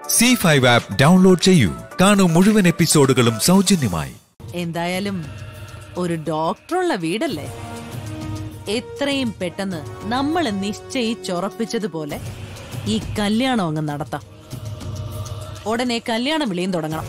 C five app download ചെയ്യൂ കാണൂ മുഴുവൻ എപ്പിസോഡുകളും സൗജന്യമായി എന്തായാലും ഒരു ഡോക്ടറുള്ള വീടല്ലേ എത്രയും പെട്ടെന്ന് നമ്മൾ നിശ്ചയിച്ചുറപ്പിച്ചതുപോലെ ഈ കല്യാണം അങ്ങ് നടത്താം ഉടനെ കല്യാണ വിളിയും തുടങ്ങണം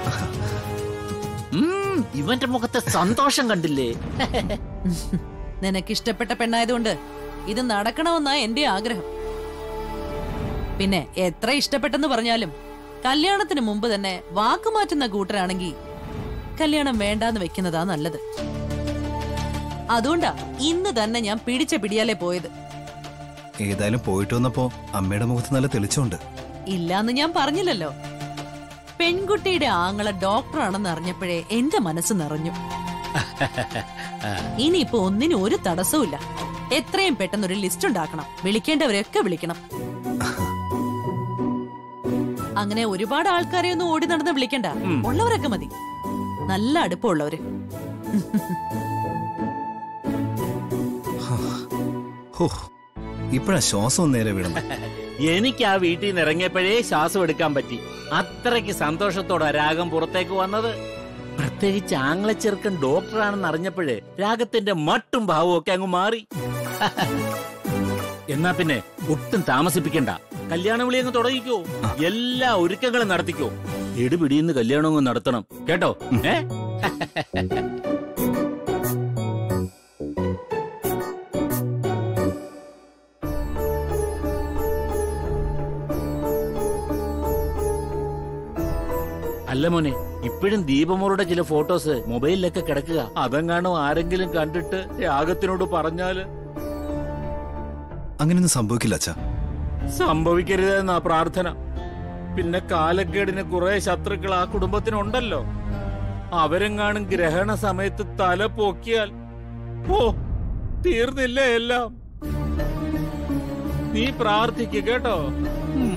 ഉം, ഇവന്റെ മുഖത്തെ സന്തോഷം കണ്ടില്ലേ നിനക്കിഷ്ടപ്പെട്ട പെണ്ണായതുകൊണ്ട് ഇത് നടക്കണമെന്നാ എന്റെ ആഗ്രഹം പിന്നെ എത്ര ഇഷ്ടപ്പെട്ടെന്ന് പറഞ്ഞാലും കല്യാണത്തിന് മുമ്പ് തന്നെ വാക്കുമാറ്റുന്ന കൂട്ടരാണെങ്കിൽ കല്യാണം വേണ്ടാന്ന് വെക്കുന്നതാ നല്ലത് അതുകൊണ്ടാ ഇന്ന് തന്നെ ഞാൻ പിടിച്ച പിടിയാലേ പോയത് ഏതായാലും പോയിട്ട് വന്നപ്പോ അമ്മയുടെ മുഖത്ത് നല്ല തെളിച്ചമുണ്ട് ഇല്ലാന്ന് ഞാൻ പറഞ്ഞില്ലല്ലോ പെൺകുട്ടിയുടെ ആങ്ങളെ ഡോക്ടറാണെന്ന് അറിഞ്ഞപ്പോഴേ എന്റെ മനസ്സ് നിറഞ്ഞു ഇനിയിപ്പോ ഒന്നിനും ഒരു തടസ്സവുമില്ല എത്രയും പെട്ടെന്ന് ഒരു ലിസ്റ്റ് ഉണ്ടാക്കണം വിളിക്കേണ്ടവരെയൊക്കെ വിളിക്കണം അങ്ങനെ ഒരുപാട് ആൾക്കാരെ ഒന്നും ഓടി നടന്ന് വിളിക്കണ്ട ഉള്ളവരൊക്കെ മതി നല്ല അടുപ്പമുള്ളവര് ഹോ ഇപ്പഴാ ശ്വാസം ഒന്ന് നേരെ വീണത് എനിക്ക് ആ വീട്ടിൽ നിന്ന് ഇറങ്ങിയപ്പോഴേ ശ്വാസം എടുക്കാൻ പറ്റി അത്രയ്ക്ക് സന്തോഷത്തോടെ രാഗം പുറത്തേക്ക് വന്നത് പ്രത്യേകിച്ച് ആംഗ്ല ചെറുക്കൻ ഡോക്ടറാണെന്ന് അറിഞ്ഞപ്പോഴേ രാഗത്തിന്റെ മട്ടും ഭാവവും ഒക്കെ അങ്ങ് മാറി എന്നാ പിന്നെ ഒട്ടും താമസിപ്പിക്കണ്ട കല്യാണ വിളി അങ്ങ് തുടങ്ങിക്കോ എല്ലാ ഒരുക്കങ്ങളും നടത്തിക്കോ എടുപിടിയുന്ന് കല്യാണം അങ്ങ് നടത്തണം കേട്ടോ ഏ അല്ല മോനെ ഇപ്പോഴും ദീപമോളുടെ ചില ഫോട്ടോസ് മൊബൈലിലൊക്കെ കിടക്കുക അതെങ്ങാണോ ആരെങ്കിലും കണ്ടിട്ട് രാഗത്തിനോട് പറഞ്ഞാല് അങ്ങനെയൊന്നും സംഭവിക്കില്ല അച്ഛാ സംഭവിക്കരുതെന്നാ പ്രാർത്ഥന പിന്നെ കാലക്കേടിന് കുറെ ശത്രുക്കൾ ആ കുടുംബത്തിനുണ്ടല്ലോ അവരെങ്ങാനും ഗ്രഹണ സമയത്ത് തല പൊക്കിയാൽ ഓ തീർന്നില്ല എല്ലാം നീ പ്രാർത്ഥിക്കുക കേട്ടോ ഉം.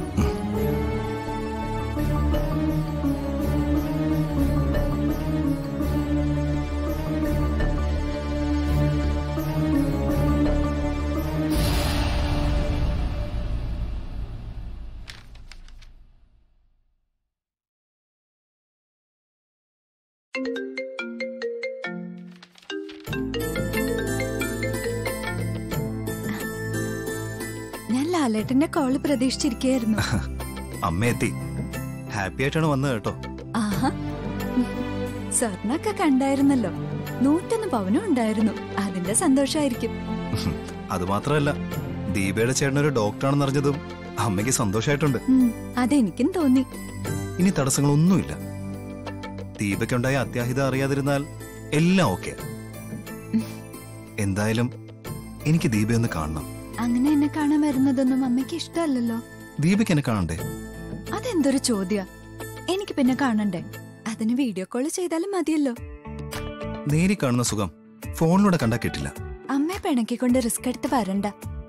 ഞാൻ ലാലേട്ടന്റെ കോള് പ്രതീക്ഷിച്ചിരിക്കുകയായിരുന്നു അമ്മ എത്തി ഹാപ്പി ആയിട്ടാണ് വന്നത് കേട്ടോ ആഹാ സ്വർണ്ണൊക്കെ കണ്ടായിരുന്നല്ലോ നൂറ്റൊന്ന് പവനും ഉണ്ടായിരുന്നു അതിന്റെ സന്തോഷായിരിക്കും അത് മാത്രമല്ല ദീപയുടെ ചേട്ടൻ ഒരു ഡോക്ടറാണെന്ന് അറിഞ്ഞതും അമ്മയ്ക്ക് സന്തോഷമായിട്ടുണ്ട് ഉം, അതെനിക്കും തോന്നി ഇനി തടസ്സങ്ങളൊന്നുമില്ല ദീപയ്ക്കുണ്ടായ അത്യാഹിത അറിയാതിരുന്നാൽ എല്ലാം ഓക്കെ എന്തായാലും എനിക്ക് ദീപയൊന്ന് കാണണം അങ്ങനെ എന്നെ കാണാൻ വരുന്നതൊന്നും അമ്മയ്ക്ക് ഇഷ്ടമല്ലല്ലോ ദീപയ്ക്ക് എന്നെ കാണണ്ടേ അതെന്തൊരു ചോദ്യ എനിക്ക് പിന്നെ കാണണ്ടേ അതിന് വീഡിയോ കോൾ ചെയ്താലും മതിയല്ലോ നേരി കാണുന്ന സുഖം ഫോണിലൂടെ കണ്ടാ കിട്ടില്ല അമ്മയെ പിണക്കിക്കൊണ്ട് റിസ്ക് എടുത്ത് വരണ്ട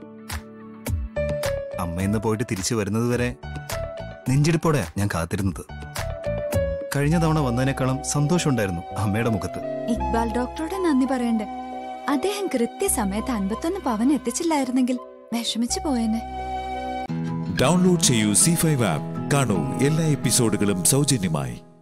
അമ്മ ഇന്ന് പോയിട്ട് തിരിച്ചു വരുന്നത് വരെ നെഞ്ചിടിപ്പോടെ ഞാൻ കാത്തിരുന്നത് കഴിഞ്ഞ തവണ വന്നതിനേക്കാളും സന്തോഷമുണ്ടായിരുന്നു അമ്മയുടെ മുഖത്ത് ഇക്ബാൽ ഡോക്ടറോട് നന്ദി പറയണ്ടേ അദ്ദേഹം കൃത്യസമയത്ത് അൻപത്തൊന്ന് പവൻ എത്തിച്ചില്ലായിരുന്നെങ്കിൽ വിഷമിച്ചു പോയേനെ ഡൗൺലോഡ് ചെയ്യൂ സി ഫൈവ് ആപ്പ് കാണൂ എല്ലാ എപ്പിസോഡുകളും സൗജന്യമായി